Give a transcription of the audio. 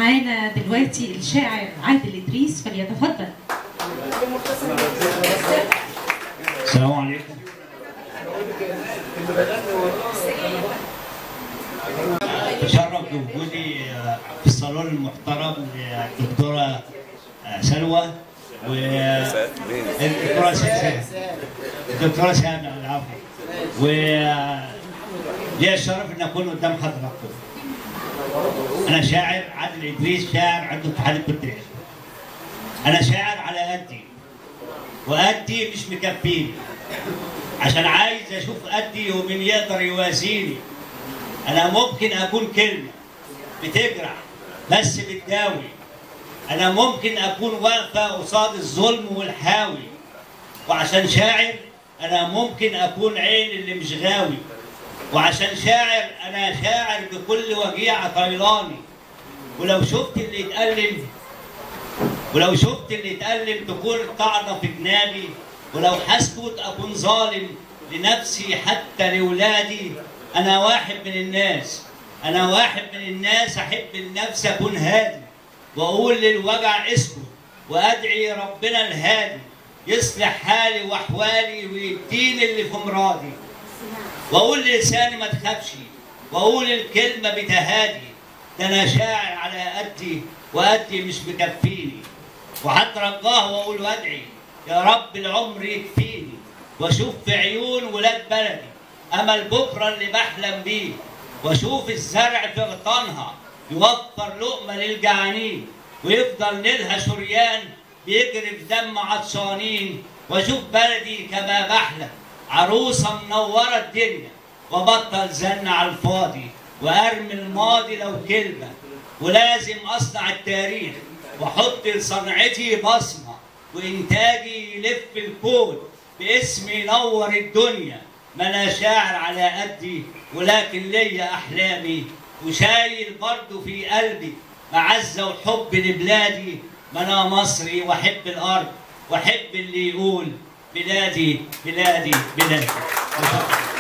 معانا دلوقتي الشاعر عادل ادريس فليتفضل السلام عليكم تشرف بوجودي في الصالون المحترم للدكتوره سلوى والدكتوره سلسله الدكتوره سامع العفو و لي الشرف ان اكون قدام حضراتكم انا شاعر عادل ادريس شاعر عنده اتحاد البرتغال انا شاعر على قدي وقدي مش مكفيني عشان عايز اشوف قدي ومين يقدر يواسيني انا ممكن اكون كلمه بتجرح بس بتداوي انا ممكن اكون واقفه قصاد الظلم والحاوي وعشان شاعر انا ممكن اكون عين اللي مش غاوي وعشان شاعر انا شاعر بكل وجيعه طيلاني ولو شفت اللي يتألم ولو شفت اللي يتألم تكون طعنه في جنابي ولو هسكت اكون ظالم لنفسي حتى لاولادي انا واحد من الناس انا واحد من الناس احب النفس اكون هادي واقول للوجع اسكت وادعي ربنا الهادي يصلح حالي واحوالي ويديني اللي في مرادي واقول للساني ما تخافش واقول الكلمه بتهادي ده انا شاعر على قدي وقدي مش مكفيني وهترجاه واقول وادعي يا رب العمر يكفيني واشوف في عيون ولاد بلدي امل بكره اللي بحلم بيه واشوف الزرع في غطانها يوفر لقمه للجعانين ويفضل نيلها شريان بيجري في دم عطشانين واشوف بلدي كما بحلم عروسه منوره الدنيا وبطل زن على الفاضي وارمي الماضي لو كلمه ولازم اصنع التاريخ واحط لصنعتي بصمه وانتاجي يلف الكون باسمي ينور الدنيا ما انا شاعر على قدي ولكن ليا احلامي وشايل برضه في قلبي معزه وحب لبلادي ما انا مصري واحب الارض واحب اللي يقول بلادي بلادي بلادي